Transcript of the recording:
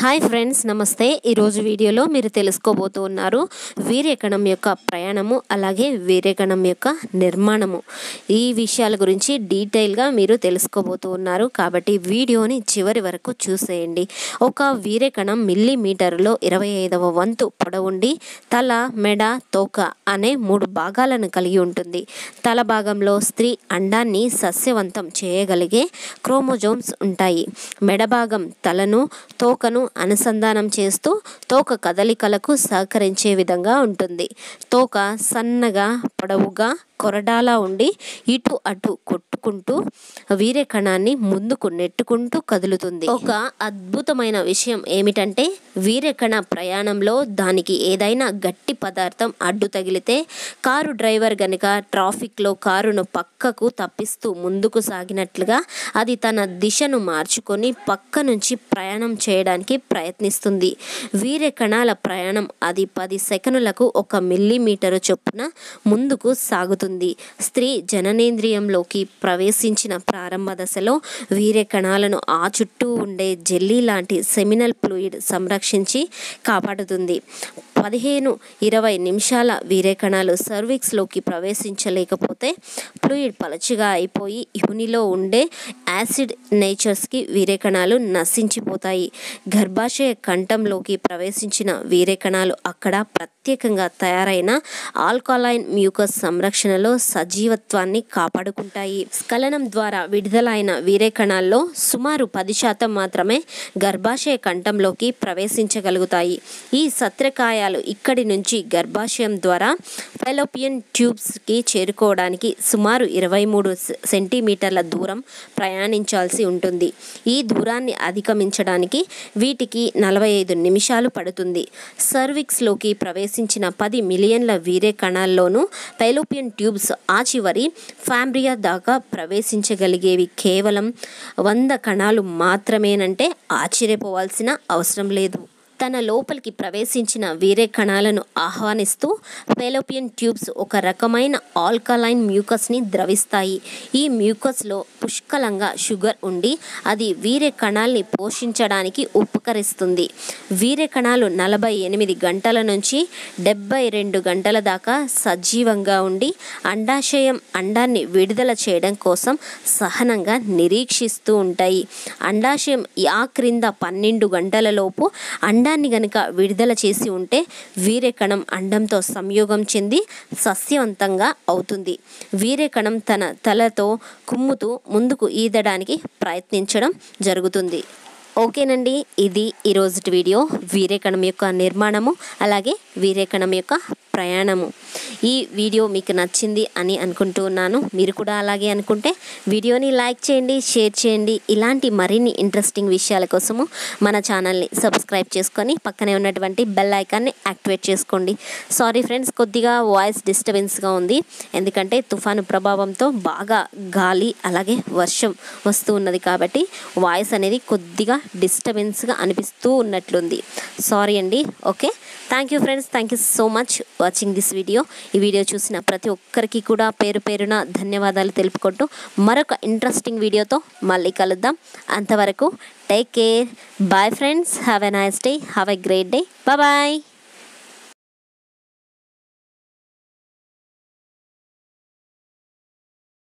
hi friends నమస్తే ఈరోజు వీడియోలో మీరు తెలుసుకోబోతూ ఉన్నారు వీర్యకణం యొక్క ప్రయాణము అలాగే వీర్యకణం యొక్క నిర్మాణము ఈ విషయాల గురించి డీటెయిల్గా మీరు తెలుసుకోబోతూ ఉన్నారు కాబట్టి వీడియోని చివరి వరకు చూసేయండి ఒక వీర్యకణం మిల్లీమీటర్లో ఇరవై ఐదవ వంతు పొడవుండి తల మెడ తోక అనే మూడు భాగాలను కలిగి ఉంటుంది తల భాగంలో స్త్రీ అండాన్ని సస్యవంతం చేయగలిగే క్రోమోజోమ్స్ ఉంటాయి మెడ భాగం తలను తోకను అనుసంధానం చేస్తూ తోక కదలికలకు సహకరించే విధంగా ఉంటుంది తోక సన్నగా పొడవుగా కొరడాలా ఉండి ఇటు అటు కొట్టుకుంటూ వీర్యకణాన్ని ముందుకు నెట్టుకుంటూ కదులుతుంది ఒక అద్భుతమైన విషయం ఏమిటంటే వీర్యకణ ప్రయాణంలో దానికి ఏదైనా గట్టి పదార్థం అడ్డు తగిలితే కారు డ్రైవర్ గనుక ట్రాఫిక్లో కారును పక్కకు తప్పిస్తూ ముందుకు సాగినట్లుగా అది తన దిశను మార్చుకొని పక్క నుంచి ప్రయాణం చేయడానికి ప్రయత్నిస్తుంది వీర్య కణాల ప్రయాణం అది పది సెకనులకు ఒక మిల్లీమీటరు చొప్పున ముందుకు సాగుతుంది స్త్రీ జననేంద్రియంలోకి ప్రవేశించిన ప్రారంభ దశలో వీర్య కణాలను ఆ చుట్టూ ఉండే జెల్లీ లాంటి సెమినల్ ఫ్లూయిడ్ సంరక్షించి కాపాడుతుంది పదిహేను ఇరవై నిమిషాల వీర్యకణాలు సర్విక్స్లోకి ప్రవేశించలేకపోతే ఫ్లూయిడ్ పలచగా అయిపోయి యునిలో ఉండే యాసిడ్ నేచర్స్కి వీర్యకణాలు నశించిపోతాయి గర్భాశయ కంఠంలోకి ప్రవేశించిన వీర్యకణాలు అక్కడ ప్రత్యేకంగా తయారైన ఆల్కలైన్ మ్యూకస్ సంరక్షణలో సజీవత్వాన్ని కాపాడుకుంటాయి స్ఖలనం ద్వారా విడుదలైన వీర్యకణాల్లో సుమారు పది శాతం మాత్రమే గర్భాశయ కంఠంలోకి ప్రవేశించగలుగుతాయి ఈ సత్రకాయాలు ఇక్కడి నుంచి గర్భాశయం ద్వారా ఫెలోపియన్ ట్యూబ్స్కి చేరుకోవడానికి సుమారు ఇరవై మూడు సెంటీమీటర్ల దూరం ప్రయాణించాల్సి ఉంటుంది ఈ దూరాన్ని అధిగమించడానికి వీటికి నలభై ఐదు నిమిషాలు పడుతుంది సర్విక్స్లోకి ప్రవేశించిన పది మిలియన్ల వీర్య కణాల్లోనూ ఫెలోపియన్ ట్యూబ్స్ ఆ చివరి ఫ్యాంబ్రియా దాకా ప్రవేశించగలిగేవి కేవలం వంద కణాలు మాత్రమేనంటే ఆశ్చర్యపోవాల్సిన అవసరం లేదు తన లోపలికి ప్రవేశించిన వీరే కణాలను ఆహ్వానిస్తూ ఫెలోపియన్ ట్యూబ్స్ ఒక రకమైన ఆల్కలైన్ మ్యూకస్ని ద్రవిస్తాయి ఈ మ్యూకస్లో పుష్కలంగా షుగర్ ఉండి అది వీరే కణాల్ని పోషించడానికి ఉపకరిస్తుంది వీరే కణాలు నలభై ఎనిమిది గంటల నుంచి డెబ్బై రెండు గంటల దాకా సజీవంగా ఉండి అండాశయం అండాన్ని విడుదల చేయడం కోసం సహనంగా నిరీక్షిస్తూ ఉంటాయి అండాశయం ఆ క్రింద పన్నెండు గంటలలోపు అండాన్ని గనుక విడుదల చేసి ఉంటే వీర్యకణం అండంతో సంయోగం చెంది సస్యవంతంగా అవుతుంది వీర్యకణం తన తలతో కుమ్ముతూ ముందుకు ఈదడానికి ప్రయత్నించడం జరుగుతుంది ఓకేనండి ఇది ఈరోజు వీడియో వీర్యకణం యొక్క నిర్మాణము అలాగే వీర్యకణం యొక్క ప్రయాణము ఈ వీడియో మీకు నచ్చింది అని అనుకుంటూ ఉన్నాను మీరు కూడా అలాగే అనుకుంటే వీడియోని లైక్ చేయండి షేర్ చేయండి ఇలాంటి మరిన్ని ఇంట్రెస్టింగ్ విషయాల కోసము మన ఛానల్ని సబ్స్క్రైబ్ చేసుకొని పక్కనే ఉన్నటువంటి బెల్ ఐకాన్ని యాక్టివేట్ చేసుకోండి సారీ ఫ్రెండ్స్ కొద్దిగా వాయిస్ డిస్టర్బెన్స్గా ఉంది ఎందుకంటే తుఫాను ప్రభావంతో బాగా గాలి అలాగే వర్షం వస్తూ ఉన్నది కాబట్టి వాయిస్ అనేది కొద్దిగా డిస్టర్బెన్స్గా అనిపిస్తూ ఉన్నట్లుంది సారీ అండి okay thank you friends thank you so much watching this video ఈ వీడియో చూసిన ప్రతి ఒక్కరికి కూడా పేరు పేరున ధన్యవాదాలు తెలుపుకుంటూ మరొక ఇంట్రెస్టింగ్ వీడియోతో మళ్ళీ కలుద్దాం అంతవరకు take care bye friends have a nice day have a great day bye